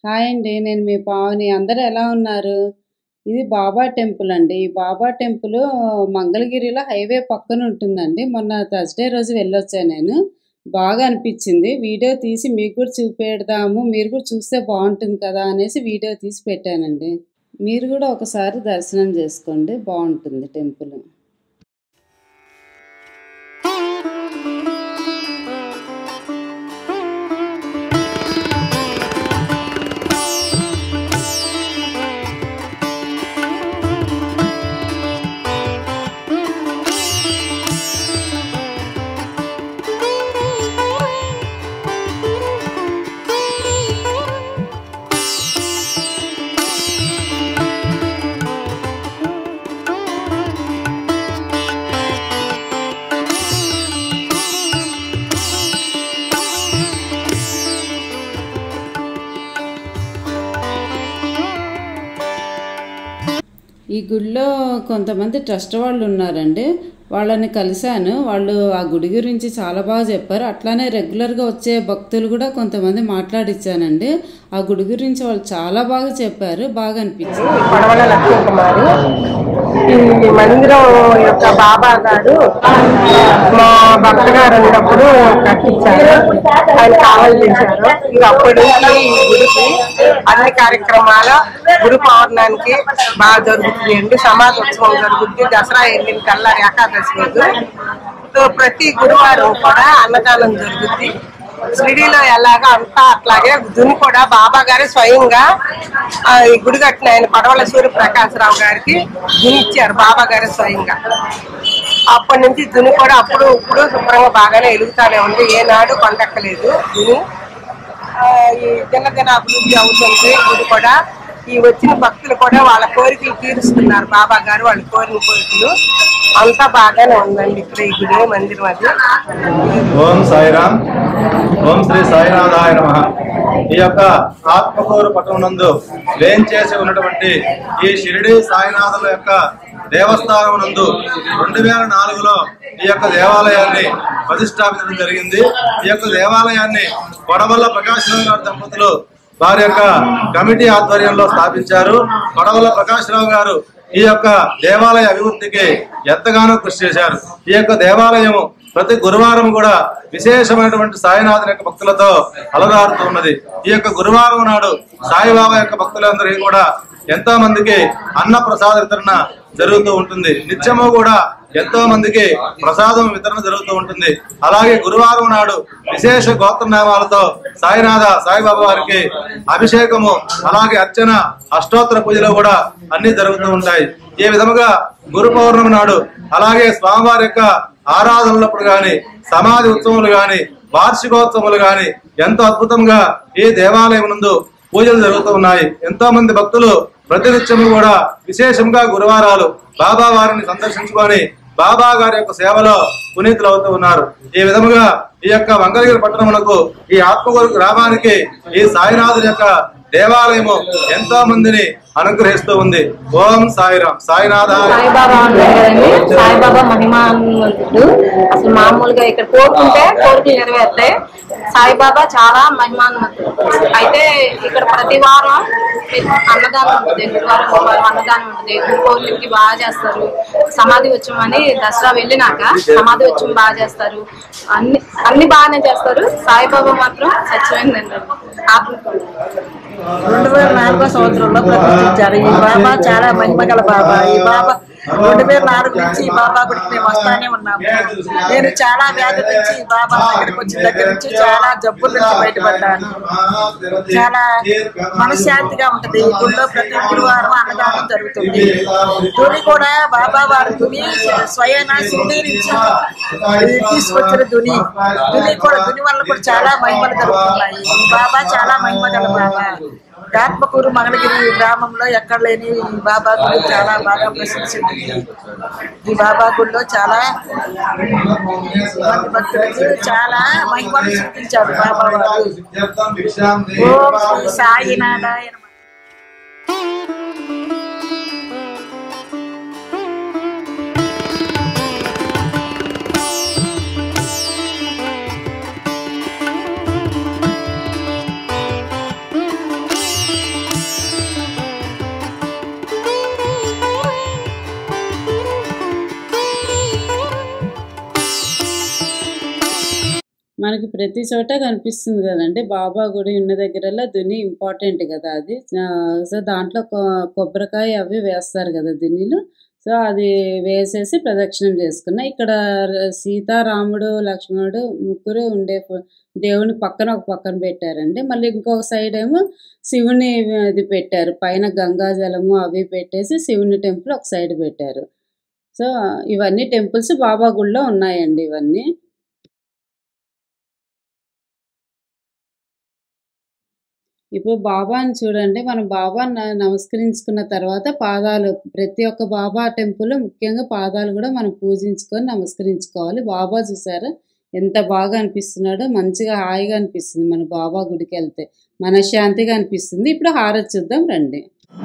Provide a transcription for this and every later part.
Hi అండి నేను మీ పావని అందరూ ఎలా ఉన్నారు ఇది బాబా టెంపుల్ అండి ఈ బాబా టెంపుల్ మంగళగిరిలో హైవే పక్కన ఉంటుందండి మొన్న థర్స్డే రోజు వెళ్ళొచ్చాను నేను బాగా అనిపించింది వీడియో తీసి మీకు కూడా చూపెడదాము మీరు కూడా చూస్తే బాగుంటుంది కదా అనేసి వీడియో తీసి పెట్టానండి మీరు కూడా ఒకసారి దర్శనం చేసుకోండి బాగుంటుంది టెంపుల్ ఈ గుడిలో కొంతమంది ట్రస్ట్ వాళ్ళు ఉన్నారండి వాళ్ళని కలిశాను వాళ్ళు ఆ గుడి గురించి చాలా బాగా చెప్పారు అట్లానే రెగ్యులర్గా వచ్చే భక్తులు కూడా కొంతమంది మాట్లాడిచ్చానండి ఆ గుడి గురించి వాళ్ళు చాలా బాగా చెప్పారు బాగా అనిపించింది పడవల లక్ష్మీ కుమారు ఈ మందిరం యొక్క బాబా గారు మా భర్త గారు ఉన్నప్పుడు కట్టించారు ఆయన కావాలి చేశారు ఇక అప్పటి నుంచి ఈ గుడికి అన్ని కార్యక్రమాల గురు పౌర్ణానికి బాగా జరుగుతున్నాయండి సమాజోత్సవం జరుగుతుంది దసరా వెళ్ళిన కల్లా ఏకాదశి రోజు సో ప్రతి గురువారం కూడా అన్నదానం జరుగుద్ది షిరిడీలో ఎలాగా అంతా అట్లాగే దుని కూడా బాబా గారే స్వయంగా ఆ, ఈ గుడి కట్టిన ఆయన పడవల సూర్య ప్రకాశరావు గారికి దుని ఇచ్చారు బాబా గారే స్వయంగా అప్పటి నుంచి దుని కూడా అప్పుడు ఇప్పుడు శుభ్రంగా బాగానే వెలుగుతానే ఉంది ఏనాడు కొండక్కలేదు దుని ఆ, ఈ దినదిన అభివృద్ధి అవుతుంది గుడి కూడా ఈ వచ్చిన భక్తులు కూడా వాళ్ళ కోరికలు తీరుస్తున్నారు బాబా గారు వాళ్ళు కోరిన కోరికలు అంతా బాగానే ఉందండి ఇక్కడ ఈ గుడి మందిరం అది ఓం సాయిరామ్ ఓం శ్రీ సాయినాథాయ నమ ఈ యొక్క ఆత్మకూరు పట్టణం నందు వేంచేసి ఉన్నటువంటి ఈ షిరిడి సాయినాథుల యొక్క దేవస్థానం నందు రెండు వేల నాలుగులో ఈ యొక్క దేవాలయాన్ని ప్రతిష్టాపించడం జరిగింది ఈ యొక్క దేవాలయాన్ని కొడవల్ల ప్రకాశరావు గారి దంపతులు వారి యొక్క కమిటీ ఆధ్వర్యంలో స్థాపించారు కొడవల్ల ప్రకాశరావు గారు ఈ యొక్క దేవాలయ అభివృద్ధికి ఎంతగానో కృషి చేశారు ఈ యొక్క దేవాలయము ప్రతి గురువారం కూడా విశేషమైనటువంటి సాయినాథుని యొక్క భక్తులతో అలరారుతూ ఉన్నది ఈ యొక్క గురువారం నాడు సాయిబాబా యొక్క భక్తులందరికీ కూడా ఎంతో మందికి అన్న ప్రసాద వితరణ జరుగుతూ ఉంటుంది నిత్యము కూడా ఎంతో మందికి ప్రసాదం వితరణ జరుగుతూ ఉంటుంది అలాగే గురువారం నాడు విశేష గోత్రనామాలతో సాయినాథ సాయిబాబా వారికి అభిషేకము అలాగే అర్చన అష్టోత్తర పూజలు కూడా అన్ని జరుగుతూ ఉంటాయి ఈ విధముగా గురు పౌర్ణమి నాడు అలాగే స్వామివారి యొక్క ఆరాధనలప్పుడు గాని సమాధి ఉత్సవములు గాని వార్షికోత్సవములు గాని ఎంతో అద్భుతంగా ఈ దేవాలయం నందు పూజలు జరుగుతూ ఉన్నాయి ఎంతో మంది భక్తులు ప్రతినిత్యము కూడా విశేషంగా గురువారాలు బాబా వారిని సందర్శించుకొని బాబా గారి యొక్క సేవలో పునీతులు అవుతూ ఉన్నారు ఈ విధముగా ఈ యొక్క మంగళగిరి పట్టణమునకు ఈ ఆత్మకూరు గ్రామానికి ఈ సాయినాథుని యొక్క దేవాలయము ఎంతో మందిని అనుగ్రహిస్తూ ఉంది ఓం సాయిరాం సాయినాథ సాయిబాబా ఉంటారు కదండి సాయిబాబా మహిమాన్వితుడు అసలు మామూలుగా ఇక్కడ కోరుకుంటే కోరికలు నెరవేరుతాయి సాయిబాబా చాలా మహిమాన్వితుడు అయితే ఇక్కడ ప్రతి వారం అన్నదానం ఉంటుంది గురువారం గురువారం అన్నదానం ఉంటుంది గురు పౌర్ణమికి బాగా చేస్తారు సమాధి ఉత్సవం అని దసరా వెళ్ళినాక సమాధి ఉత్సవం బాగా చేస్తారు అన్ని అన్ని బాగానే చేస్తారు సాయిబాబా మాత్రం సత్యమైందండి ఆత్మకూరు రెండు వేల నాలుగో సంవత్సరంలో ప్రతిష్ఠించారు ఈ బాబా చాలా మహిమగల బాబా ఈ బాబా రెండు వేల నాలుగు నుంచి ఈ బాబా గుడికి మేము వస్తానే ఉన్నాము నేను చాలా వ్యాధి నుంచి ఈ బాబా దగ్గరికి వచ్చిన దగ్గర నుంచి చాలా జబ్బుల నుంచి బయటపడ్డాను చాలా మనశ్శాంతిగా ఉంటది ఈ గుడిలో ప్రతి గురువారం అన్నదానం జరుగుతుంది తుని కూడా బాబా వారి తుని స్వయాన షిరిడి నుంచి తీసుకొచ్చిన తుని తుని కూడా తుని వల్ల కూడా చాలా మహిమలు జరుగుతున్నాయి ఈ బాబా చాలా మహిమగల బాబా ఆత్మకూరు మంగళగిరి గ్రామంలో ఎక్కడ లేని ఈ బాబా గుడి చాలా బాగా ప్రసిద్ధి ఈ బాబా గుడిలో చాలా మంది భక్తులకు చాలా మహిమలు సృష్టించారు బాబా వారు ఓం శ్రీ సాయినాథాయ నమః. మనకి ప్రతి చోట కనిపిస్తుంది కదండి బాబా గుడి ఉన్న దగ్గరలో దుని ఇంపార్టెంట్ కదా అది ఆ, సో దాంట్లో కొ- కొబ్బరికాయ అవి వేస్తారు కదా దునిలో సో అది వేసేసి ప్రదక్షిణం చేసుకున్నా ఇక్కడ ర- సీతారాముడు లక్ష్మణుడు ముగ్గురు ఉండే ఫో- దేవుని పక్కన ఒక పక్కన పెట్టారండి మళ్ళీ ఇంకొక సైడ్ ఏమో శివుని ఇది పెట్టారు పైన గంగా జలము అవి పెట్టేసి శివుని టెంపుల్ ఒక సైడ్ పెట్టారు సో ఇవన్నీ టెంపుల్స్ బాబా గుడిలో ఉన్నాయండి ఇవన్నీ ఇప్పుడు బాబాని చూడండి మనం బాబాని న- నమస్కరించుకున్న తర్వాత పాదాలు ప్రతి ఒక్క బాబా టెంపుల్ ముఖ్యంగా పాదాలు కూడా మనం పూజించుకొని నమస్కరించుకోవాలి బాబా చూసారా ఎంత బాగా అనిపిస్తున్నాడో మంచిగా హాయిగా అనిపిస్తుంది మన బాబా గుడికి వెళ్తే మనశ్శాంతిగా అనిపిస్తుంది ఇప్పుడు హారతి చూద్దాం రండి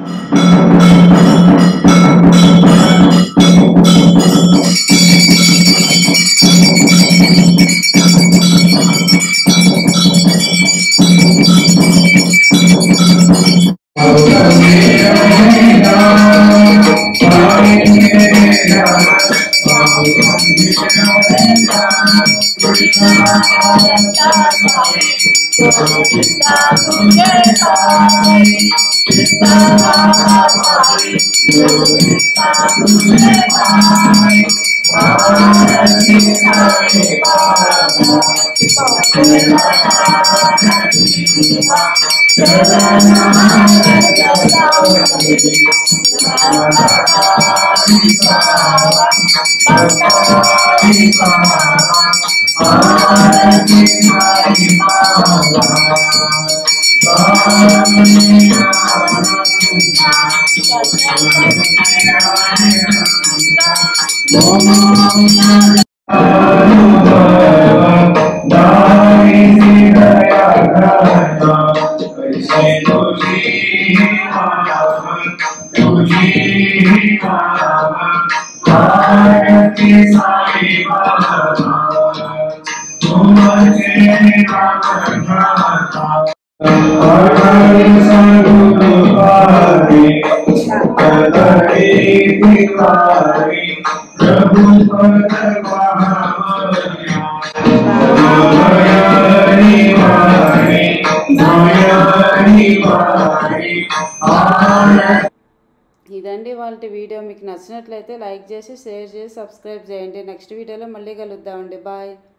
ఇదండి వాళ్ళ వీడియో మీకు నచ్చినట్లయితే లైక్ చేసి షేర్ చేసి సబ్స్క్రైబ్ చేయండి నెక్స్ట్ వీడియోలో మళ్ళీ కలుద్దామండి బాయ్